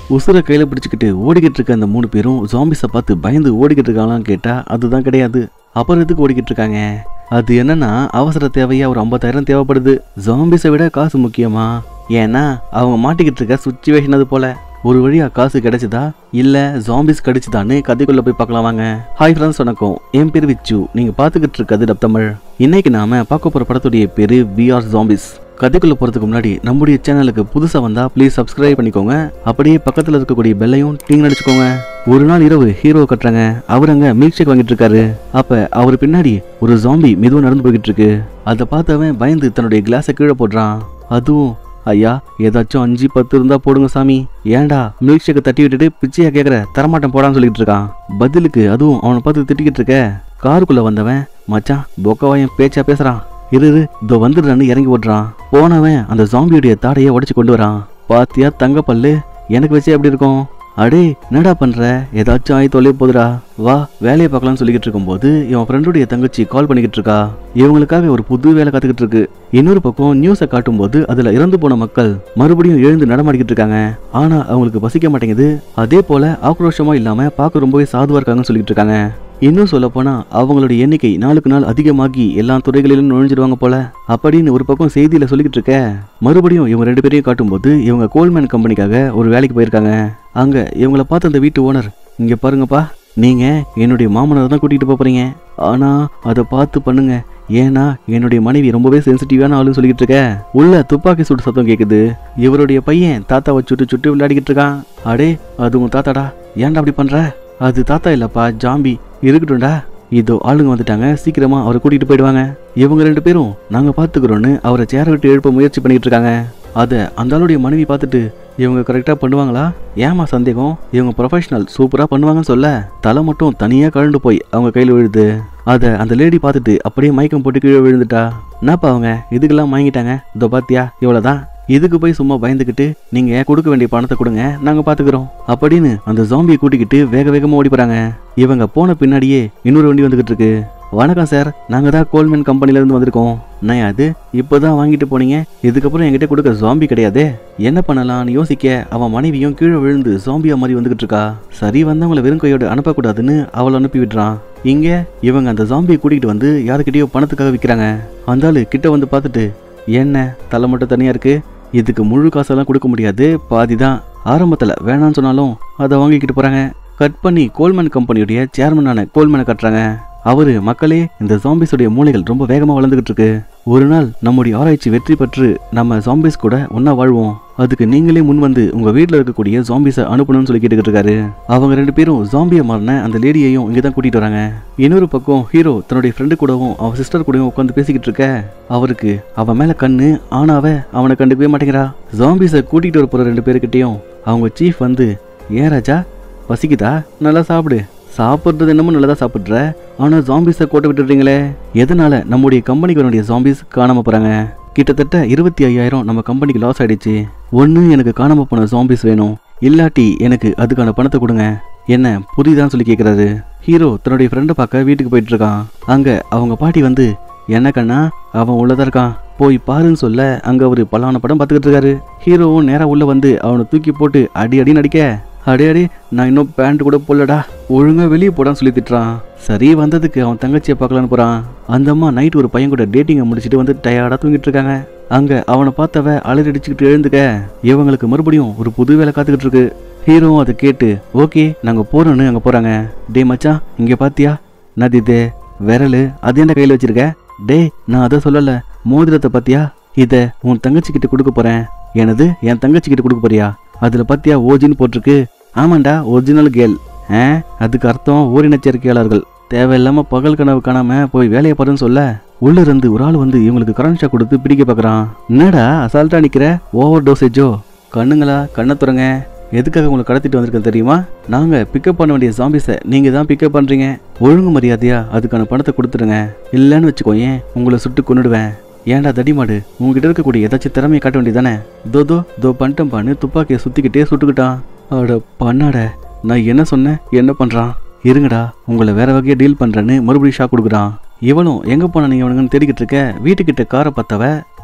உசுரை கையில பிடிச்சிக்கிட்டு ஓடிக்கிட்டு இருக்க அந்த மூணு பேரும் ஜாம்பிஸை பார்த்து பயந்து ஓடிக்கிட்டு இருக்காங்களான்னு கேட்டா அதுதான் கிடையாது அப்புறம் எதுக்கு ஓடிக்கிட்டு இருக்காங்க அது என்னன்னா அவசர தேவையா ஒரு ஐம்பதாயிரம் தேவைப்படுது ஜாம்பிஸை விட காசு முக்கியமா ஏன்னா அவங்க மாட்டிக்கிட்டு இருக்க சுச்சுவேஷன் அது போல ஒரு வழியா காசு கிடைச்சதா இல்ல ஜாம்பிஸ் கிடைச்சதான்னு கதைக்குள்ள போய் பார்க்கலாம் வாங்க ஹாய் ஃப்ரெண்ட்ஸ் வணக்கம் என் பேர் விச்சு நீங்க பாத்துக்கிட்டு இருக்கிறது டப் தமிழ் இன்னைக்கு நாம பார்க்க போற படத்துடைய பேரு பிஆர் ஜாம்பிஸ் கதைக்குள்ள போறதுக்கு முன்னாடி நம்முடைய சேனலுக்கு புதுசா வந்தா ப்ளீஸ் சப்ஸ்கிரைப் பண்ணிக்கோங்க அப்படியே பக்கத்துல இருக்கக்கூடிய பெல்லையும் டிங் அடிச்சுக்கோங்க ஒரு நாள் இரவு ஹீரோ கட்டுறாங்க அவர் அங்க மில்க் ஷேக் வாங்கிட்டு இருக்காரு அப்ப அவர் பின்னாடி ஒரு ஜாம்பி மெதுவா நடந்து போய்கிட்டு இருக்கு அதை பார்த்தவன் பயந்து தன்னுடைய கிளாஸை கீழே போடுறான் அதுவும் ஐயா ஏதாச்சும் அஞ்சு பத்து இருந்தா போடுங்க சாமி ஏன்டா மில்க் ஷேக்கை தட்டி விட்டுட்டு பிச்சையா கேக்குற தரமாட்டம் போடான்னு சொல்லிட்டு இருக்கான் பதிலுக்கு அதுவும் அவனை பார்த்து திட்டிக்கிட்டு இருக்க காருக்குள்ள வந்தவன் மச்சான் பொக்கவாயன் பேச்சா பேசுறான் இரு இரு, இதோ வந்துடுறான்னு இறங்கி ஓடுறான் போனவன் அந்த ஜாம்பியுடைய தாடையை உடைச்சு கொண்டு வரான் பாத்தியா தங்க பல்லு எனக்கு வச்சே எப்படி இருக்கும் அடே என்னடா பண்ற ஏதாச்சும் ஆயி தொலைய போதுடா வா வேலையை பார்க்கலாம்னு சொல்லிக்கிட்டு இருக்கும்போது இவன் ஃப்ரெண்டுடைய தங்கச்சி கால் பண்ணிக்கிட்டு இருக்கா இவங்களுக்காக ஒரு புது வேலை காத்துக்கிட்டு இருக்கு இன்னொரு பக்கம் நியூஸை காட்டும்போது அதுல இறந்து போன மக்கள் மறுபடியும் எழுந்து நடமாடிக்கிட்டு இருக்காங்க ஆனா அவங்களுக்கு பசிக்க மாட்டேங்குது அதே போல ஆக்ரோஷமா இல்லாம பார்க்க ரொம்பவே சாதுவா இருக்காங்கன்னு சொல்லிட்டு இருக்காங்க இன்னும் சொல்ல போனா அவங்களுடைய எண்ணிக்கை நாளுக்கு நாள் அதிகமாகி எல்லா துறைகளிலும் நுழைஞ்சிடுவாங்க போல அப்படின்னு ஒரு பக்கம் செய்தியில சொல்லிக்கிட்டு இருக்க மறுபடியும் இவங்க ரெண்டு பேரையும் காட்டும்போது இவங்க கோல்மேன் கம்பெனிக்காக ஒரு வேலைக்கு போயிருக்காங்க அங்க இவங்கள பார்த்த அந்த வீட்டு ஓனர் இங்க பாருங்கப்பா நீங்க என்னுடைய மாமனார் தான் கூட்டிட்டு போப் போறீங்க ஆனா அதை பார்த்து பண்ணுங்க ஏன்னா என்னுடைய மனைவி ரொம்பவே சென்சிட்டிவான ஆளுன்னு சொல்லிக்கிட்டு இருக்க உள்ள துப்பாக்கி சுட்டு சத்தம் கேக்குது இவருடைய பையன் தாத்தாவை சுட்டு சுட்டு விளையாடிக்கிட்டு இருக்கான் அடே அது உன் தாத்தாடா ஏன்டா அப்படி பண்ற அது தாத்தா இல்லப்பா ஜாம்பி இருக்கட்டும்டா இதோ ஆளுங்க வந்துட்டாங்க சீக்கிரமா அவரை கூட்டிட்டு போயிடுவாங்க இவங்க ரெண்டு பேரும் நாங்க பாத்துக்கிறோன்னு அவரை சேர விட்டு எழுப்ப முயற்சி பண்ணிட்டு இருக்காங்க அதை அந்த ஆளுடைய மனைவி பார்த்துட்டு இவங்க கரெக்டாக பண்ணுவாங்களா ஏமா சந்தேகம் இவங்க ப்ரொஃபஷனல் சூப்பராக பண்ணுவாங்கன்னு சொல்ல தலை மட்டும் தனியாக கழண்டு போய் அவங்க கையில் விழுது அதை அந்த லேடி பார்த்துட்டு அப்படியே மயக்கம் போட்டு கீழே விழுந்துட்டா என்னப்பா அவங்க இதுக்கெல்லாம் வாங்கிட்டாங்க இதோ பாத்தியா இவ்வளோதான் இதுக்கு போய் சும்மா பயந்துக்கிட்டு நீங்க கொடுக்க வேண்டிய பணத்தை கொடுங்க நாங்க பாத்துக்கிறோம் அப்படின்னு அந்த ஜாம்பியை கூட்டிக்கிட்டு வேக வேகமா ஓடி போறாங்க இவங்க போன பின்னாடியே இன்னொரு வண்டி வந்துகிட்டு இருக்கு வணக்கம் சார் நாங்க தான் கோல்மேன் கம்பெனில இருந்து வந்திருக்கோம் நான் அது இப்போதான் வாங்கிட்டு போனீங்க இதுக்கப்புறம் என்கிட்ட கொடுக்க ஜாம்பி கிடையாதே என்ன பண்ணலாம்னு யோசிக்க அவன் மனைவியும் கீழே விழுந்து ஜாம்பியா மாதிரி வந்துகிட்டு இருக்கா சரி வந்தவங்கள வெறும் கையோட அனுப்பக்கூடாதுன்னு அவளை அனுப்பி விடுறான் இங்க இவங்க அந்த ஜாம்பியை கூட்டிகிட்டு வந்து யாருக்கிட்டயோ பணத்துக்காக விற்கிறாங்க அந்த ஆளு கிட்ட வந்து பார்த்துட்டு என்ன தலை மட்டும் தனியா இருக்கு இதுக்கு முழு காசெல்லாம் கொடுக்க முடியாது பாதி தான் ஆரம்பத்தில் வேணான்னு சொன்னாலும் அதை வாங்கிக்கிட்டு போகிறாங்க கட் பண்ணி கோல்மேன் கம்பெனியுடைய சேர்மனான கோல்மேனை கட்டுறாங்க அவரு மக்களே இந்த ஜாம்பிஸுடைய மூளைகள் ரொம்ப வேகமாக வளர்ந்துகிட்டு இருக்கு ஒரு நாள் நம்முடைய ஆராய்ச்சி வெற்றி பெற்று நம்ம ஜாம்பிஸ் கூட ஒன்றா வாழ்வோம் அதுக்கு நீங்களே முன் வந்து உங்க வீட்டில் இருக்கக்கூடிய ஜாம்பிஸை அனுப்பணும்னு சொல்லி கேட்டுக்கிட்டு இருக்காரு அவங்க ரெண்டு பேரும் ஜாம்பியை மாறின அந்த லேடியையும் இங்கே தான் கூட்டிட்டு வராங்க இன்னொரு பக்கம் ஹீரோ தன்னுடைய ஃப்ரெண்டு கூடவும் அவன் சிஸ்டர் கூடவும் உட்காந்து பேசிக்கிட்டு இருக்க அவருக்கு அவன் மேல கண்ணு ஆனாவ அவனை கண்டுக்கவே மாட்டேங்கிறா ஜாம்பிஸை கூட்டிகிட்டு வர போற ரெண்டு பேருக்கிட்டையும் அவங்க சீஃப் வந்து ஏன் ராஜா பசிக்குதா நல்லா சாப்பிடு சாப்பிட்றது என்னமோ நல்லதா சாப்பிட்ற ஆனால் ஜாம்பிஸை கோட்டை விட்டுடுறீங்களே எதனால நம்முடைய கம்பெனிக்கு வரக்கூடிய ஜாம்பிஸ் காணாம போறாங்க கிட்டத்தட்ட இருபத்தி ஐயாயிரம் நம்ம கம்பெனிக்கு லாஸ் ஆயிடுச்சு ஒன்று எனக்கு காணாம போன ஜாம்பிஸ் வேணும் இல்லாட்டி எனக்கு அதுக்கான பணத்தை கொடுங்க என்ன புரியுதான்னு சொல்லி கேட்குறாரு ஹீரோ தன்னுடைய ஃப்ரெண்டை பார்க்க வீட்டுக்கு போயிட்டு இருக்கான் அங்க அவங்க பாட்டி வந்து என்ன கண்ணா அவன் உள்ளதா இருக்கான் போய் பாருன்னு சொல்ல அங்க அவரு பலான படம் பார்த்துக்கிட்டு இருக்காரு ஹீரோவும் நேரா உள்ள வந்து அவனை தூக்கி போட்டு அடி அடி நடிக்க அடே அடே நான் இன்னும் பேண்ட் கூட போடலடா ஒழுங்கா வெளியே போடான்னு சொல்லி திட்டுறான் சரி வந்ததுக்கு அவன் தங்கச்சியை பார்க்கலான்னு போறான் அந்த அம்மா நைட் ஒரு பையன் கூட டேட்டிங்கை முடிச்சுட்டு வந்து டயர்டா தூங்கிட்டு இருக்காங்க அங்க அவனை பார்த்தவ அலறி அடிச்சுக்கிட்டு எழுந்துக்க இவங்களுக்கு மறுபடியும் ஒரு புது வேலை காத்துக்கிட்டு இருக்கு ஹீரோவும் அதை கேட்டு ஓகே நாங்க போறோம்னு அங்க போறாங்க டே மச்சான் இங்க பாத்தியா நதி இது விரலு அது என்ன கையில வச்சிருக்க டேய் நான் அதை சொல்லல மோதிரத்தை பாத்தியா இத உன் தங்கச்சி கிட்ட கொடுக்க போறேன் எனது என் தங்கச்சி கிட்ட கொடுக்க போறியா அதுல பாத்தியா ஓஜின்னு போட்டிருக்கு ஆமாண்டா ஒரிஜினல் கேர்ள் ஆ அதுக்கு அர்த்தம் ஓரின சேர்க்கையாளர்கள் தேவையில்லாம பகல் கனவு காணாம போய் வேலையை பாருன்னு சொல்ல உள்ள இருந்து ஒரு ஆள் வந்து இவங்களுக்கு கரண்ட் ஷாக் கொடுத்து பிடிக்க பார்க்கறான் என்னடா அசால்ட்டா நிக்கிற ஓவர் டோசேஜோ கண்ணுங்களா கண்ணை துறங்க எதுக்காக உங்களை கடத்திட்டு வந்திருக்கேன் தெரியுமா நாங்க பிக்கப் பண்ண வேண்டிய ஜாம்பிஸை நீங்க தான் பிக்கப் பண்றீங்க ஒழுங்கு மரியாதையா அதுக்கான பணத்தை கொடுத்துருங்க இல்லைன்னு வச்சுக்கோயேன் உங்களை சுட்டு கொன்னுடுவேன் ஏன்டா தடிமாடு உங்ககிட்ட இருக்கக்கூடிய ஏதாச்சும் திறமையை காட்ட வேண்டியதானே தோ தோ தோ பண்ணிட்டேன்பான்னு துப்பாக்கியை சுத்திக்கிட்டே சுட்டுக்கிட்டான் அட பண்ணாட நான் என்ன சொன்னேன் என்ன பண்றான் இருங்கடா உங்களை வேற வகையா டீல் பண்றேன்னு மறுபடியும் ஷாக் கொடுக்குறான் இவனும் எங்க போன நீங்க அவனுங்கன்னு தேடிக்கிட்டு இருக்க வீட்டுக்கிட்ட காரை பார்த்தவ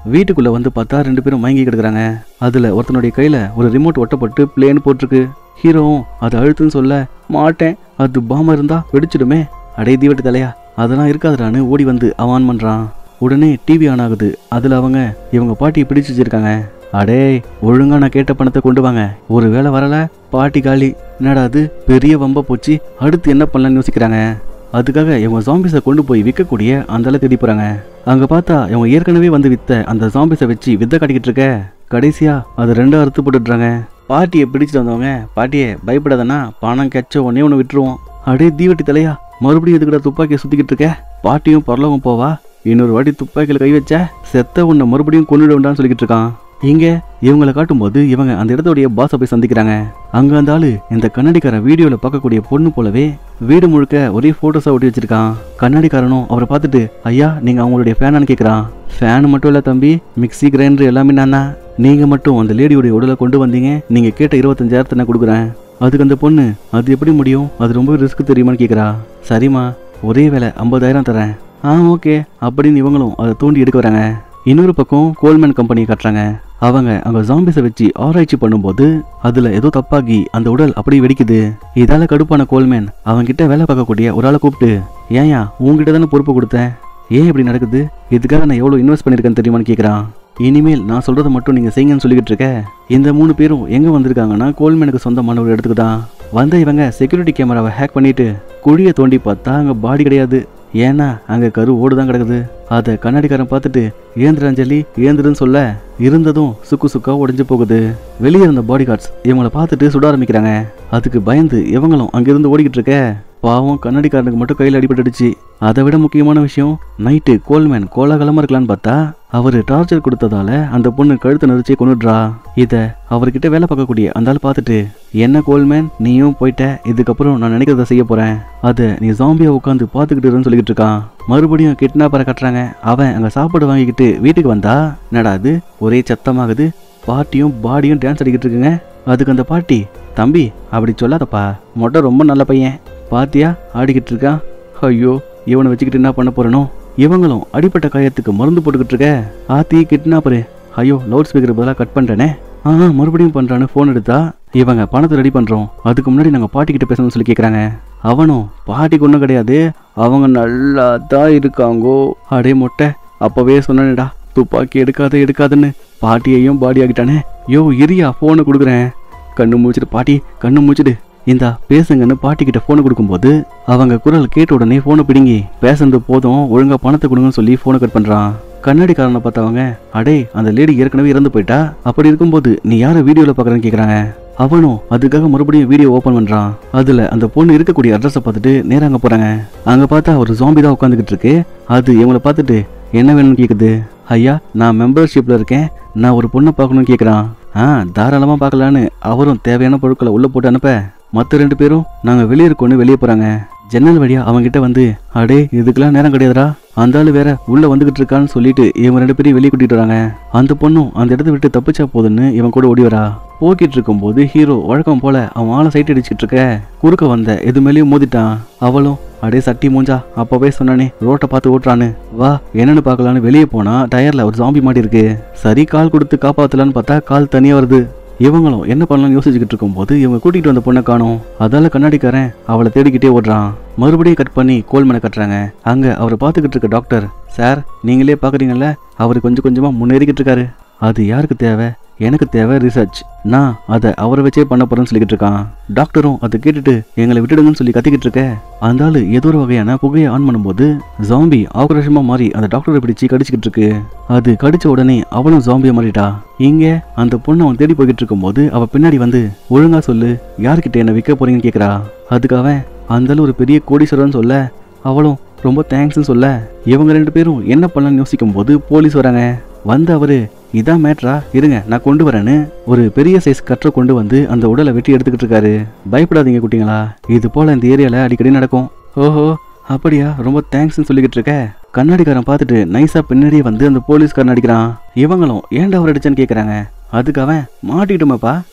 வீட்டுக்குள்ள வந்து பார்த்தா ரெண்டு பேரும் மயங்கி கிடக்குறாங்க அதுல ஒருத்தனுடைய கையில ஒரு ரிமோட் ஒட்டப்பட்டு பிளேன் போட்டிருக்கு ஹீரோவும் அதை அழுத்துன்னு சொல்ல மாட்டேன் அது பாம இருந்தா வெடிச்சிடுமே அடே தீவட்டு தலையா அதெல்லாம் இருக்காதுடான்னு ஓடி வந்து அவன் ஆன் பண்றான் உடனே டிவி ஆன் ஆகுது அதுல அவங்க இவங்க பாட்டியை பிடிச்சு வச்சிருக்காங்க அடே ஒழுங்கா நான் கேட்ட பணத்தை கொண்டு வாங்க ஒரு வேளை வரல பாட்டி காலி என்னடா அது பெரிய வம்ப போச்சு அடுத்து என்ன பண்ணலாம்னு யோசிக்கிறாங்க அதுக்காக இவங்க ஜாம்பிஸை கொண்டு போய் விற்கக்கூடிய அந்த ஆளை தேடி போறாங்க அங்க பார்த்தா இவங்க ஏற்கனவே வந்து வித்த அந்த ஜாம்பிஸை வச்சு வித்த காட்டிக்கிட்டு இருக்க கடைசியா அது ரெண்டா அறுத்து போட்டுடுறாங்க பாட்டியை பிடிச்சிட்டு வந்தவங்க பாட்டியே பயப்படாதனா பணம் கெச்ச ஒன்னே ஒன்று விட்டுருவோம் அடே தீவட்டி தலையா மறுபடியும் எதுக்குடா துப்பாக்கியை சுத்திக்கிட்டு இருக்க பாட்டியும் பரலோகம் போவா இன்னொரு வாட்டி துப்பாக்கியில் கை வச்ச செத்த உன்னை மறுபடியும் கொண்டுடுவேன்டான்னு சொல்லிக்கிட்டு இருக்கான் இங்க இவங்களை காட்டும்போது இவங்க அந்த இடத்துடைய பாஸை போய் சந்திக்கிறாங்க அங்க அந்த ஆளு இந்த கண்ணாடிக்காரன் வீடியோல பார்க்கக்கூடிய பொண்ணு போலவே வீடு முழுக்க ஒரே போட்டோஸா ஒட்டி வச்சிருக்கான் கண்ணாடிக்காரனும் அவரை பார்த்துட்டு ஐயா நீங்க அவங்களுடைய ஃபேனான்னு கேக்குறான் ஃபேன் மட்டும் இல்ல தம்பி மிக்ஸி கிரைண்டர் எல்லாமே நான் தான் நீங்க மட்டும் அந்த லேடியோடைய உடலை கொண்டு வந்தீங்க நீங்க கேட்ட இருபத்தஞ்சாயிரத்தை நான் கொடுக்குறேன் அதுக்கு அந்த பொண்ணு அது எப்படி முடியும் அது ரொம்ப ரிஸ்க் தெரியுமான்னு கேக்குறா சரிம்மா ஒரே வேலை ஐம்பதாயிரம் தரேன் ஆ ஓகே அப்படின்னு இவங்களும் அதை தூண்டி எடுக்க வராங்க இன்னொரு பக்கம் கோல்மேன் கம்பெனி கட்டுறாங்க அவங்க அங்க ஜாம்பிஸை வச்சு ஆராய்ச்சி பண்ணும்போது அதுல ஏதோ தப்பாகி அந்த உடல் அப்படியே வெடிக்குது இதால கடுப்பான கோல்மேன் அவன்கிட்ட வேலை பார்க்கக்கூடிய ஒரு ஆளை கூப்பிட்டு ஏன்யா உங்ககிட்ட தானே பொறுப்பு கொடுத்தேன் ஏன் இப்படி நடக்குது இதுக்காக நான் எவ்வளோ இன்வெஸ்ட் பண்ணியிருக்கேன்னு தெரியுமான்னு கேட்குறான் இனிமேல் நான் சொல்றதை மட்டும் நீங்க செய்யுங்கன்னு சொல்லிக்கிட்டு இருக்க இந்த மூணு பேரும் எங்க வந்திருக்காங்கன்னா கோல்மேனுக்கு சொந்தமான ஒரு இடத்துக்கு தான் வந்த இவங்க செக்யூரிட்டி கேமராவை ஹேக் பண்ணிட்டு குழியை தோண்டி பார்த்தா அங்க பாடி கிடையாது ஏன்னா அங்க கரு ஓடு தான் கிடக்குது அதை கண்ணாடிக்காரன் பார்த்துட்டு ஏந்திராஞ்சலி ஏந்திரன்னு சொல்ல இருந்ததும் சுக்கு சுக்கா உடைஞ்சு போகுது வெளியே இருந்த பாடி கார்ட்ஸ் இவங்கள பார்த்துட்டு சுட ஆரம்பிக்கிறாங்க அதுக்கு பயந்து இவங்களும் அங்கிருந்து ஓடிக்கிட்டு இருக்க பாவம் கண்ணாடிக்காரனுக்கு மட்டும் கையில் அடிபட்டுடுச்சு அதை விட முக்கியமான விஷயம் நைட்டு கோல்மேன் கோலாகலமா இருக்கலான்னு பார்த்தா அவரு டார்ச்சர் கொடுத்ததால அந்த பொண்ணு கழுத்தை நெரிச்சே கொண்டுடுறா இத அவர்கிட்ட வேலை பார்க்கக்கூடிய அந்த ஆள் பார்த்துட்டு என்ன கோல்மேன் நீயும் போயிட்ட இதுக்கப்புறம் நான் நினைக்கிறத செய்ய போறேன் அதை நீ ஜாம்பியா உட்காந்து பார்த்துக்கிட்டு இருன்னு சொல்லிக்கிட்டு இருக்கான் மறுபடியும் கிட்னாப்பரை கட்டுறாங்க அவன் அங்க சாப்பாடு வாங்கிக்கிட்டு வீட்டுக்கு வந்தா என்னடா அது ஒரே சத்தமாகுது பாட்டியும் பாடியும் டான்ஸ் அடிக்கிட்டு இருக்குங்க அதுக்கு அந்த பாட்டி தம்பி அப்படி சொல்லாதப்பா மொட்டை ரொம்ப நல்ல பையன் பாத்தியா ஆடிக்கிட்டு இருக்கான் ஐயோ இவனை வச்சுக்கிட்டு என்ன பண்ண போறனோ இவங்களும் அடிப்பட்ட காயத்துக்கு மருந்து போட்டுக்கிட்டு இருக்க ஆத்தி கிட்னாப்பரு ஐயோ லவுட் ஸ்பீக்கர் பதிலாக கட் பண்ணிட்டேனே ஆ மறுபடியும் பண்றான்னு ஃபோன் எடுத்தா இவங்க பணத்தை ரெடி பண்றோம் அதுக்கு முன்னாடி நாங்கள் பாட்டிக்கிட்ட பேசணும்னு சொல்லி கேட்குறாங்க அவனும் பாட்டிக்கு ஒன்றும் கிடையாது அவங்க நல்லா தான் இருக்காங்கோ அடே மொட்டை அப்பவே சொன்னேடா துப்பாக்கி எடுக்காத எடுக்காதுன்னு பாட்டியையும் பாடி ஆகிட்டானே யோ இரியா ஃபோனை கொடுக்குறேன் கண்ணு மூச்சிட்டு பாட்டி கண்ணு மூச்சிடு இந்தா பேசுங்கன்னு பாட்டிக்கிட்ட ஃபோனை கொடுக்கும்போது அவங்க குரல் கேட்ட உடனே ஃபோனை பிடுங்கி பேசுனது போதும் ஒழுங்கா பணத்தை கொடுங்கன்னு சொல்லி ஃபோனை கட் பண்றான் கண்ணாடிக்காரனை பார்த்தவங்க அடே அந்த லேடி ஏற்கனவே இறந்து போயிட்டா அப்படி இருக்கும்போது நீ யாரை வீடியோல பார்க்கறன்னு கேக்குறாங்க அவனும் அதுக்காக மறுபடியும் வீடியோ ஓபன் பண்றான் அதுல அந்த பொண்ணு இருக்கக்கூடிய அட்ரஸை பார்த்துட்டு நேரா அங்க போறாங்க அங்க பார்த்தா ஒரு ஜாம்பி தான் உட்காந்துக்கிட்டு இருக்கு அது இவங்கள பார்த்துட்டு என்ன வேணும்னு கேக்குது ஐயா நான் மெம்பர்ஷிப்ல இருக்கேன் நான் ஒரு பொண்ணை பார்க்கணும்னு கேக்குறான் ஆ தாராளமா பார்க்கலான்னு அவரும் தேவையான பொருட்களை உள்ள போட்டு அனுப்ப மற்ற ரெண்டு பேரும் நாங்க வெளியே இருக்கோன்னு வெளியே போறாங்க ஜன்னல் வழியா அவங்கிட்ட வந்து அடே இதுக்கெல்லாம் நேரம் கிடையாதுடா அந்த ஆளு வேற உள்ள வந்துகிட்டு இருக்கான்னு சொல்லிட்டு இவங்க ரெண்டு பேரையும் வெளியே கூட்டிட்டு வராங்க அந்த பொண்ணும் அந்த இடத்த விட்டு தப்பிச்சா போதுன்னு இவன் கூட ஓடி வரா போக்கிட்டு இருக்கும்போது ஹீரோ வழக்கம் போல அவன் ஆளை சைட் அடிச்சுக்கிட்டு இருக்க குறுக்க வந்த எது மேலேயும் மோதிட்டான் அவளும் அடே சட்டி மூஞ்சா அப்பவே சொன்னானே ரோட்டை பார்த்து ஓட்டுறான்னு வா என்னன்னு பார்க்கலான்னு வெளியே போனா டயர்ல ஒரு ஜாம்பி மாட்டி இருக்கு சரி கால் கொடுத்து காப்பாத்தலான்னு பார்த்தா கால் தனியா வருது இவங்களும் என்ன பண்ணலாம்னு யோசிச்சுக்கிட்டு இருக்கும்போது இவங்க கூட்டிகிட்டு வந்த பொண்ணை காணோம் அதால கண்ணாடிக்காரன் அவளை தேடிக்கிட்டே ஓடுறான் மறுபடியும் கட் பண்ணி கோல்மனை கட்டுறாங்க அங்க அவரை பார்த்துக்கிட்டு இருக்க டாக்டர் சார் நீங்களே பார்க்குறீங்கல்ல அவர் கொஞ்சம் கொஞ்சமா முன்னேறிக்கிட்டு இருக்காரு அது யாருக்கு தேவை எனக்கு தேவை ரிசர்ச் நான் அதை அவரை வச்சே பண்ண போறேன்னு சொல்லிக்கிட்டு இருக்கான் டாக்டரும் அதை கேட்டுட்டு எங்களை விட்டுடுங்கன்னு சொல்லி கத்திக்கிட்டு இருக்க அந்த ஆளு ஏதோ ஒரு வகையான புகையை ஆன் பண்ணும்போது ஜாம்பி ஆக்ரோஷமா மாறி அந்த டாக்டரை பிடிச்சு கடிச்சுக்கிட்டு இருக்கு அது கடிச்ச உடனே அவளும் ஜாம்பியா மாறிட்டா இங்க அந்த பொண்ணு அவன் தேடி போய்கிட்டு இருக்கும்போது அவ பின்னாடி வந்து ஒழுங்கா சொல்லு யார்கிட்ட என்ன விற்க போறீங்கன்னு கேக்குறா அதுக்கு அவன் அந்த ஆளு ஒரு பெரிய கோடீஸ்வரன் சொல்ல அவளும் ரொம்ப தேங்க்ஸ்னு சொல்ல இவங்க ரெண்டு பேரும் என்ன பண்ணலாம்னு யோசிக்கும் போது போலீஸ் வராங்க வந்த அவரு இதான் மேட்ரா இருங்க நான் கொண்டு வரேன்னு ஒரு பெரிய சைஸ் கற்றை கொண்டு வந்து அந்த உடலை வெட்டி எடுத்துக்கிட்டு இருக்காரு பயப்படாதீங்க குட்டிங்களா இது போல இந்த ஏரியால அடிக்கடி நடக்கும் ஓஹோ அப்படியா ரொம்ப தேங்க்ஸ்னு சொல்லிக்கிட்டு இருக்க கண்ணாடிக்காரன் பார்த்துட்டு நைஸா பின்னாடியே வந்து அந்த போலீஸ்காரன் அடிக்கிறான் இவங்களும் ஏன்டா அவர் அடிச்சான்னு கேட்குறாங்க அதுக்கு அவன் மாட்டிக்கிட்டோமாப்பா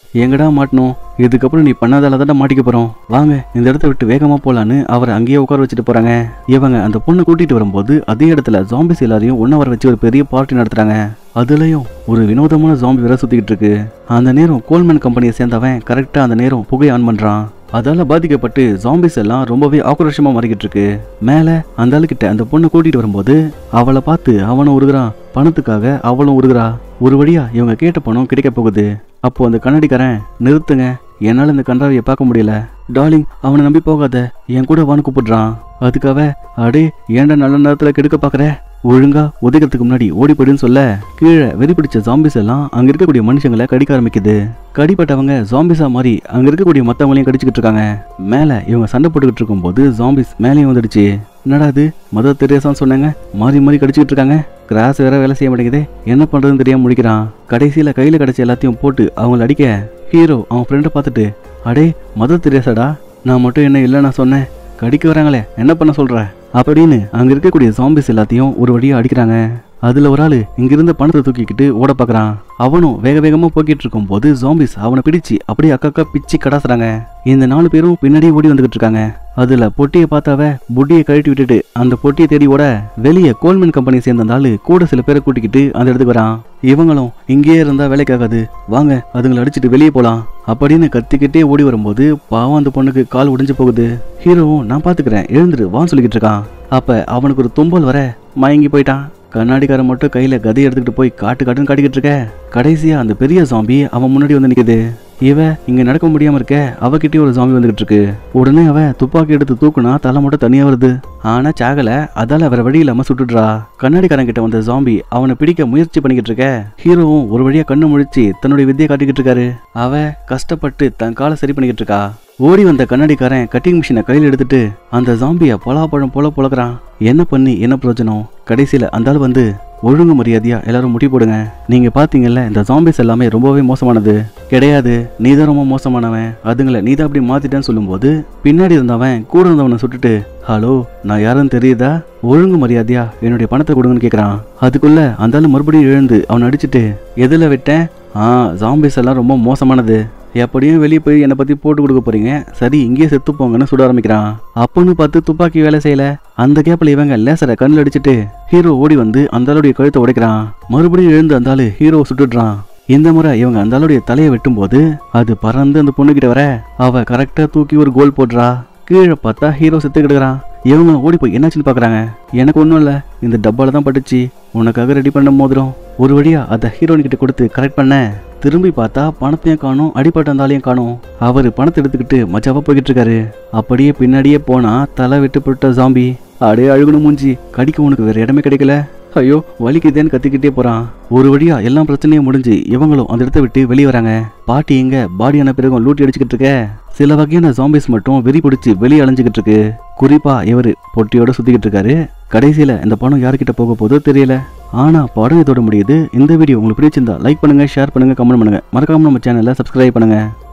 எங்கடா மாட்டணும் இதுக்கப்புறம் நீ பண்ணாதால தான் மாட்டிக்க போறோம் வாங்க இந்த இடத்த விட்டு வேகமா போலான்னு அவரை அங்கேயே உட்கார வச்சுட்டு போறாங்க இவங்க அந்த பொண்ணை கூட்டிட்டு வரும்போது அதே இடத்துல ஜாம்பிஸ் எல்லாரையும் ஒண்ணா வர வச்சு ஒரு பெரிய பார்ட்டி நடத்துறாங்க அதுலயும் ஒரு வினோதமான ஜாம்பி வேற சுத்திக்கிட்டு இருக்கு அந்த நேரம் கோல்மேன் கம்பெனியை சேர்ந்தவன் கரெக்டா அந்த நேரம் புகை ஆன் பண்றான் அதால பாதிக்கப்பட்டு ஜாம்பிஸ் எல்லாம் ரொம்பவே ஆக்ரோஷமா மாறிக்கிட்டு இருக்கு மேல அந்த ஆளுகிட்ட அந்த பொண்ணை கூட்டிட்டு வரும்போது அவளை பார்த்து அவனும் உருகுறான் பணத்துக்காக அவளும் உருகுறா ஒரு வழியா இவங்க கேட்ட பணம் கிடைக்க போகுது அப்போ அந்த கண்ணாடிக்காரன் நிறுத்துங்க என்னால இந்த கன்றாவியை பார்க்க முடியல டார்லிங் அவனை நம்பி போகாத என் கூட வான்னு கூப்பிடுறான் அதுக்காக அடே ஏன்டா நல்ல நேரத்துல கெடுக்க பாக்குற ஒழுங்கா உதைக்கிறதுக்கு முன்னாடி ஓடி போயிடுன்னு சொல்ல கீழே வெறி பிடிச்ச ஜாம்பிஸ் எல்லாம் அங்க இருக்கக்கூடிய மனுஷங்களை கடிக்க ஆரம்பிக்குது கடிப்பட்டவங்க ஜாம்பிஸா மாறி அங்க இருக்கக்கூடிய மத்தவங்களையும் கடிச்சுக்கிட்டு இருக்காங்க மேல இவங்க சண்டை போட்டுக்கிட்டு இருக்கும்போது ஜாம்பிஸ் மேலேயும் வந்துடுச்சு என்னடா இது மதர் தெரேசான்னு சொன்னாங்க மாறி மாறி கடிச்சுக்கிட்டு இருக்காங்க கிராஸ் வேற வேலை செய்ய மாட்டேங்குதே என்ன பண்றதுன்னு தெரியாம முடிக்கிறான் கடைசியில கையில கிடைச்ச எல்லாத்தையும் போட்டு அவங்கள அடிக்க ஹீரோ அவன் ஃப்ரெண்டை பார்த்துட்டு அடே மதர் தெரேசாடா நான் மட்டும் என்ன இல்லை நான் சொன்னேன் கடிக்க வராங்களே என்ன பண்ண சொல்ற அப்படின்னு அங்க இருக்கக்கூடிய ஜாம்பிஸ் எல்லாத்தையும் ஒரு வழியா அடிக்கிறாங்க அதுல ஒரு ஆளு இங்கிருந்த பணத்தை தூக்கிக்கிட்டு ஓட பாக்குறான் அவனும் வேக வேகமா போக்கிட்டு இருக்கும் போது ஜாம்பிஸ் அவனை பிடிச்சு அப்படியே அக்கா பிச்சு கடாசுறாங்க இந்த நாலு பேரும் பின்னாடியே ஓடி வந்துகிட்டு இருக்காங்க அதுல பொட்டியை பார்த்தாவ புட்டியை கழட்டி விட்டுட்டு அந்த பொட்டியை தேடி ஓட வெளியே கோல்மேன் கம்பெனி சேர்ந்த அந்த ஆளு கூட சில பேரை கூட்டிக்கிட்டு அந்த இடத்துக்கு வரான் இவங்களும் இங்கேயே இருந்தா வேலைக்காகாது வாங்க அதுங்களை அடிச்சிட்டு வெளியே போலாம் அப்படின்னு கத்திக்கிட்டே ஓடி வரும்போது பாவம் அந்த பொண்ணுக்கு கால் உடைஞ்சு போகுது ஹீரோவும் நான் பாத்துக்கிறேன் எழுந்துரு வான்னு சொல்லிக்கிட்டு இருக்கான் அப்ப அவனுக்கு ஒரு தும்பல் வர மயங்கி போயிட்டான் கண்ணாடிக்காரன் மட்டும் கையில கதை எடுத்துக்கிட்டு போய் காட்டு காட்டுன்னு காட்டிக்கிட்டு இருக்க கடைசியா அந்த பெரிய ஜாம்பி அவன் முன்னாடி வந்து நிக்குது இவ இங்க நடக்க முடியாம இருக்க அவகிட்டயே ஒரு ஜாம்பி வந்துகிட்டு இருக்கு உடனே அவ துப்பாக்கி எடுத்து தூக்குனா தலை மட்டும் தனியா வருது ஆனா சாகல அதால வேற வழி இல்லாம சுட்டுடுறா கண்ணாடிக்காரன் கிட்ட வந்த ஜாம்பி அவனை பிடிக்க முயற்சி பண்ணிக்கிட்டு இருக்க ஹீரோவும் ஒரு வழியா கண்ணு முழிச்சு தன்னுடைய வித்தியை காட்டிக்கிட்டு இருக்காரு அவ கஷ்டப்பட்டு தன் காலை சரி பண்ணிக்கிட்டு இருக்கா ஓடி வந்த கண்ணாடிக்காரன் கட்டிங் மிஷினை கையில் எடுத்துட்டு அந்த ஜாம்பிய பலாப்பழம் போல புழக்கிறான் என்ன பண்ணி என்ன பிரயோஜனம் கடைசியில அந்த ஆள் வந்து ஒழுங்கு மரியாதையா எல்லாரும் முடி போடுங்க நீங்க பாத்தீங்கல்ல இந்த ஜாம்பிஸ் எல்லாமே ரொம்பவே மோசமானது கிடையாது நீ தான் ரொம்ப மோசமானவன் அதுங்களை நீ தான் அப்படி மாத்திட்டேன்னு சொல்லும்போது பின்னாடி இருந்தவன் கூட இருந்தவனை சுட்டுட்டு ஹலோ நான் யாருன்னு தெரியுதா ஒழுங்கு மரியாதையா என்னுடைய பணத்தை கொடுங்கன்னு கேக்குறான் அதுக்குள்ள அந்த ஆளு மறுபடியும் எழுந்து அவனை அடிச்சிட்டு எதுல விட்டேன் ஆ ஜாம்பிஸ் எல்லாம் ரொம்ப மோசமானது எப்படியும் வெளியே போய் என்னை பத்தி போட்டு கொடுக்க போறீங்க சரி இங்கேயே செத்து போங்கன்னு சுட ஆரம்பிக்கிறான் அப்பன்னு பார்த்து துப்பாக்கி வேலை செய்யல அந்த கேப்ல இவங்க லேசரை கண்ணில் அடிச்சிட்டு ஹீரோ ஓடி வந்து அந்த ஆளுடைய கழுத்தை உடைக்கிறான் மறுபடியும் எழுந்து அந்த ஆளு ஹீரோ சுட்டுடுறான் இந்த முறை இவங்க அந்த ஆளுடைய தலையை வெட்டும்போது அது பறந்து அந்த பொண்ணுகிட்ட வர அவ கரெக்டா தூக்கி ஒரு கோல் போடுறா கீழே பார்த்தா ஹீரோ செத்து கிடக்குறான் இவங்க ஓடி போய் என்னாச்சுன்னு பார்க்கறாங்க எனக்கு ஒன்றும் இல்லை இந்த டப்பால தான் பட்டுச்சு உனக்காக ரெடி பண்ண மோதிரம் ஒரு வழியா அதை ஹீரோயின் கிட்ட கொடுத்து கரெக்ட் பண்ண திரும்பி பார்த்தா பணத்தையும் காணும் அடிப்பட்ட இருந்தாலையும் காணும் அவர் பணத்தை எடுத்துக்கிட்டு மச்சாவா போய்கிட்டு இருக்காரு அப்படியே பின்னாடியே போனா தலை விட்டு போட்ட ஜாம்பி அடே அழுகணும் மூஞ்சி கடிக்க உனக்கு வேற இடமே கிடைக்கல ஐயோ வலிக்குதேன்னு கத்திக்கிட்டே போறான் ஒரு வழியா எல்லா பிரச்சனையும் முடிஞ்சு இவங்களும் அந்த இடத்த விட்டு வெளியே வராங்க பாட்டி எங்க பாடியான பிறகும் லூட்டி அடிச்சுக்கிட்டு இருக்க சில வகையான ஜாம்பிஸ் மட்டும் வெறி பிடிச்சி வெளியே அலைஞ்சுக்கிட்டு இருக்கு குறிப்பா இவரு பொட்டியோட சுத்திக்கிட்டு இருக்காரு கடைசியில இந்த பணம் யார்கிட்ட போக போதோ தெரியல ஆனா படம் இதோட முடியுது இந்த வீடியோ உங்களுக்கு பிடிச்சிருந்தா லைக் பண்ணுங்க ஷேர் பண்ணுங்க கமெண்ட் பண்ணுங்க மறக்காம நம்ம சேனலை சப்ஸ்கிரைப் பண்ணுங்க